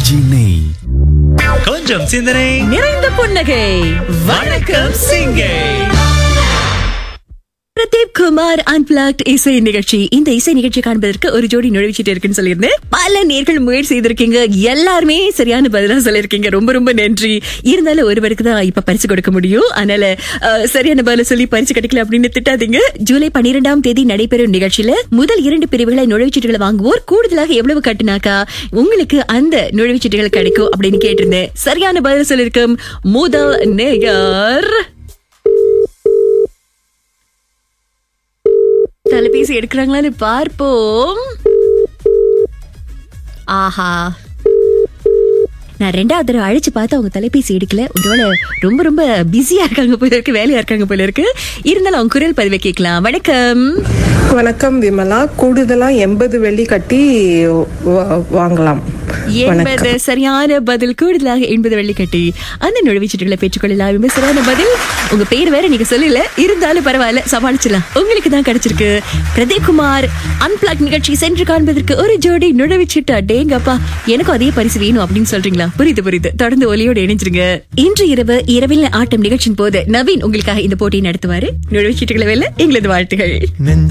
RJ நெய் கொஞ்சம் சிந்தனை நிறைந்த புன்னகை வணக்கம் சிங்கை பிரதீப் குமார் அன்பிளாக்ட் இசை நிகழ்ச்சி இந்த இசை நிகழ்ச்சி காண்பதற்கு ஒரு ஜோடி நுழைச்சிட்டு இருக்குன்னு சொல்லியிருந்தேன் பல நேர்கள் முயற்சி செய்திருக்கீங்க எல்லாருமே சரியான பதிலா சொல்லியிருக்கீங்க ரொம்ப ரொம்ப நன்றி இருந்தாலும் ஒருவருக்கு தான் இப்ப பரிசு கொடுக்க முடியும் அதனால அஹ், சரியான பதில சொல்லி பரிசு கிடைக்கல அப்படின்னு திட்டாதீங்க ஜூலை பன்னிரெண்டாம் தேதி நடைபெறும் நிகழ்ச்சியில முதல் இரண்டு பிரிவுகளை நுழைவுச்சீட்டுகளை வாங்குவோர் கூடுதலாக எவ்வளவு கட்டுனாக்கா உங்களுக்கு அந்த நுழைவுச்சீட்டுகள் கிடைக்கும் அப்படின்னு கேட்டிருந்தேன் சரியான பதில் சொல்லியிருக்கும் முதல் நேயர் தொலைபேசி எடுக்கிறாங்களான்னு பார்ப்போம் ஆஹா நான் ரெண்டாவது தடவை அழைச்சு பார்த்து அவங்க தொலைபேசி எடுக்கல ஒருவேளை ரொம்ப ரொம்ப பிஸியா இருக்காங்க போல இருக்கு வேலையா இருக்காங்க போல இருக்கு இருந்தாலும் அவங்க குரல் பதிவை கேட்கலாம் வணக்கம் வணக்கம் விமலா கூடுதலா எண்பது வெள்ளி கட்டி வா- வாங்கலாம் என்பது சரியான பதில் கூடுதலாக எண்பது வெள்ளி கட்டி அந்த நுழைவுச்சீட்டுகளை பெற்றுக்கொள்ளலாம் ரொம்ப சரியான பதில் உங்க பேர் வேற நீங்க சொல்லல இருந்தாலும் பரவாயில்ல சமாளிச்சிடலாம் உங்களுக்கு தான் கிடைச்சிருக்கு பிரதீப் குமார் அன்பிளாக் நிகழ்ச்சி சென்று காண்பதற்கு ஒரு ஜோடி நுழைவுச்சீட்டு அடேங்கப்பா எனக்கும் அதே பரிசு வேணும் அப்படின்னு சொல்றீங்களா புரியுது புரியுது தொடர்ந்து ஒலியோடு இணைஞ்சிருங்க இன்று இரவு இரவில் ஆட்டம் நிகழ்ச்சியின் போது நவீன் உங்களுக்காக இந்த போட்டியை நடத்துவாரு நுழைவுச்சீட்டுகளை வேலை எங்களது வாழ்த்துகள் நெஞ்ச